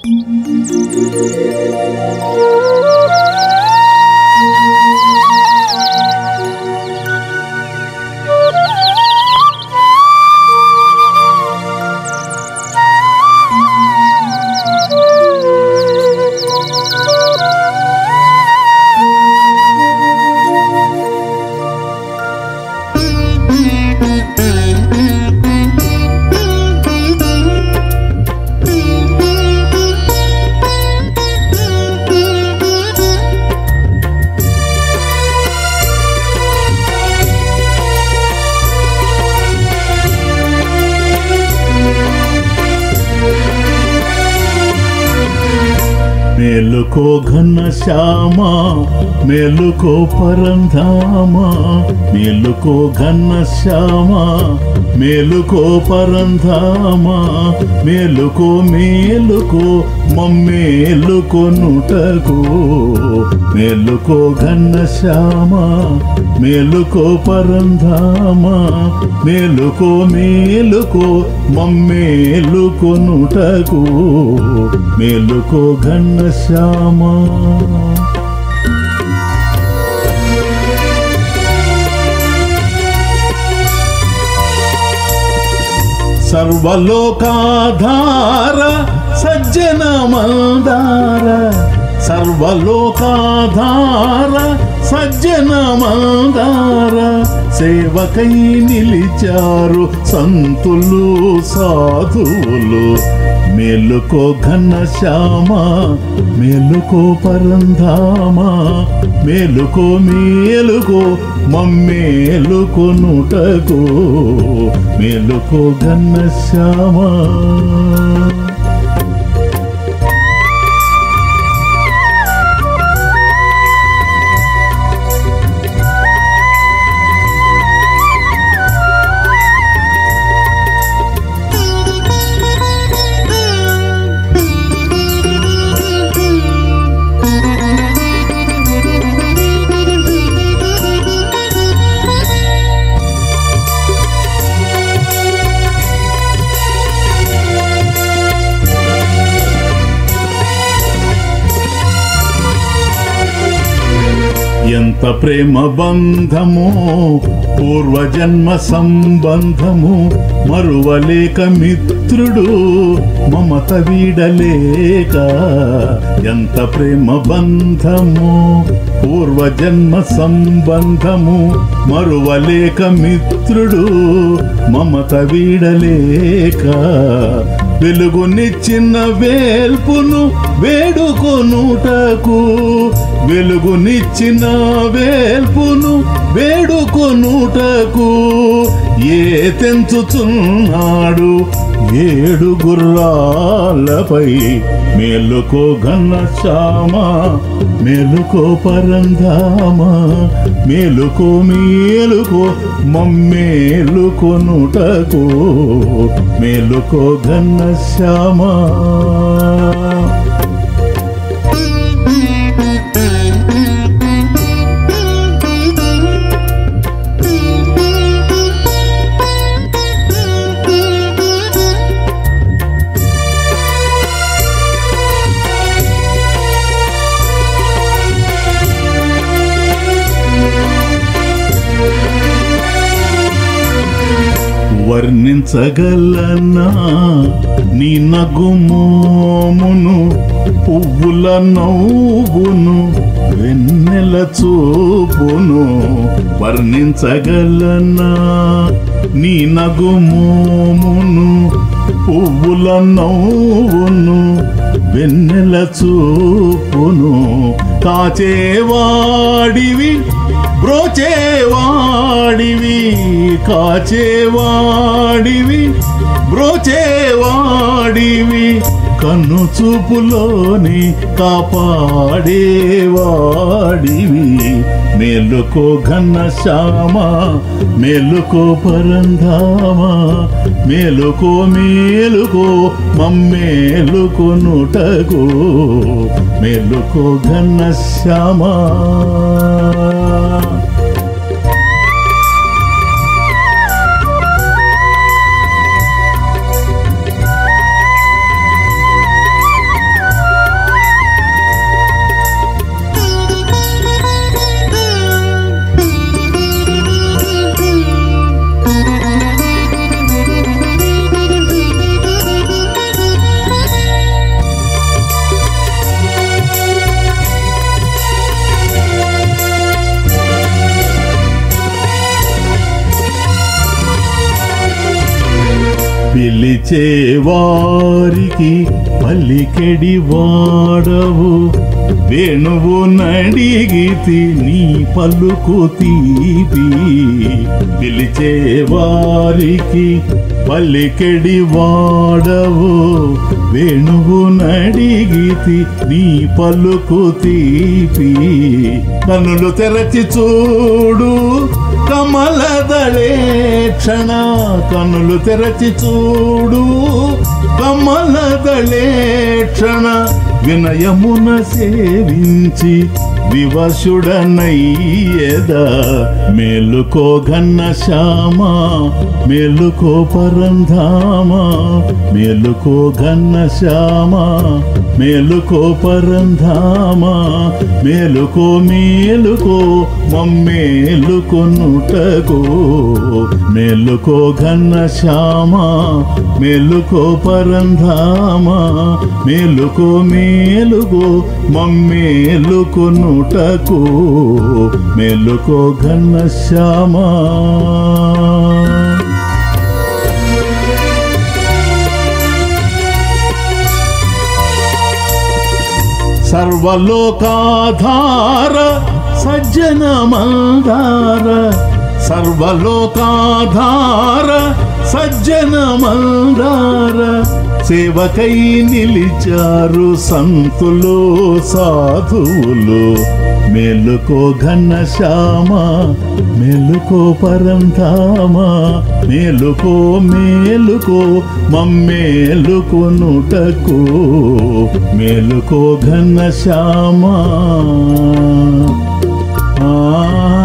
మేలుకో ఘన శ్యామ మేలుకో పరంధామ మేలుకో ఘన శ్యామ మేలుకో పరంధామ మేలుకో మేలుకో మమ్మేలుకొనుటకు మేలుకో ఘన శ్యామ మేలుకో పరంధామ మేలుకో మేలుకో మమ్మేలుకొనుటకు మేలుకో ఘన శ్యామ సర్వలోకాధార సజ్జన మందార సర్వలోకాధార సజ్జన మందార సేవకై నిలిచారు సంతులు సాధువులు మేలుకో ఘన శ్యామ మేలుకో పరంధామ మేలుకో మేలుకో మమ్మేలుకొనుటకు మేలుకో ఘన శ్యామ ఎంత ప్రేమ బంధము పూర్వజన్మ సంబంధము మరువలేక మిత్రుడు మమత వీడలేక ఎంత ప్రేమ బంధము పూర్వజన్మ సంబంధము మరువలేక మిత్రుడు మమత వీడలేక వెలుగునిచ్చిన వేల్పును వేడుకొనుటకు వెలుగునిచ్చిన వేల్పును వేడుకొనుటకు ఏ తెంచుచున్నాడు ఏడు గుర్రాలపై మేలుకో ఘన శ్యామ మేలుకో పరంధామ మేలుకో మేలుకో మమ్మేలుకొనుటకు మేలుకో ఘన శ్యామ వర్ణించగలనా నీ నగుమోమును పువ్వుల నవ్వును వెన్నెల చూపును వర్ణించగలనా నీ నగుమోమును పువ్వుల నవ్వును వెన్నెల చూపును కాచేవాడివి బ్రోచేవాడివి కాచేవాడివి బ్రోచేవాడివి కన్ను చూపులోని కాపాడేవాడివి మేలుకో ఘన శ్యామ మేలుకో పరంధామ మేలుకో మేలుకో మమ్మేలుకొనుటకు మేలుకో ఘన శ్యామ పిలిచే వారికి పలికెడి వాడవు వేణువు నడిగితి నీ పలుకు తీపి పిలిచే వారికి పలికెడి వాడవు వేణువు నడిగితి నీ పలుకు తీపి కన్నులు తెరచి చూడు కమలదళే క్షణ కన్నులు తెరచి చూడు కమలదళే క్షణ వినయమున సేవించి వివశుడనయ్యద మేలుకో ఘన్న శ్యామ మేలుకో పరంధామ మేలుకో ఘన్న శ్యామ మేలుకో పరంధామ మేలుకో మేలుకో మమ్మేలుకొనుటకో మేలుకో ఘన్న శ్యామ మేలుకో పరంధామ మేలుకో మేలుకో మమ్మేలుకొనుటకో మేలుకో ఘన్న శ్యామా సర్వలోకాధార సజ్జన మందార సర్వలోకాధార సజ్జన మందార సేవకై నిలిచారు సంతులు సాధువులు మేలుకో ఘన శ్యామ మేలుకో పరంధామ మేలుకో మేలుకో మమ్మేలుకొనుటకు మేలుకో ఘన శ్యామ ఆ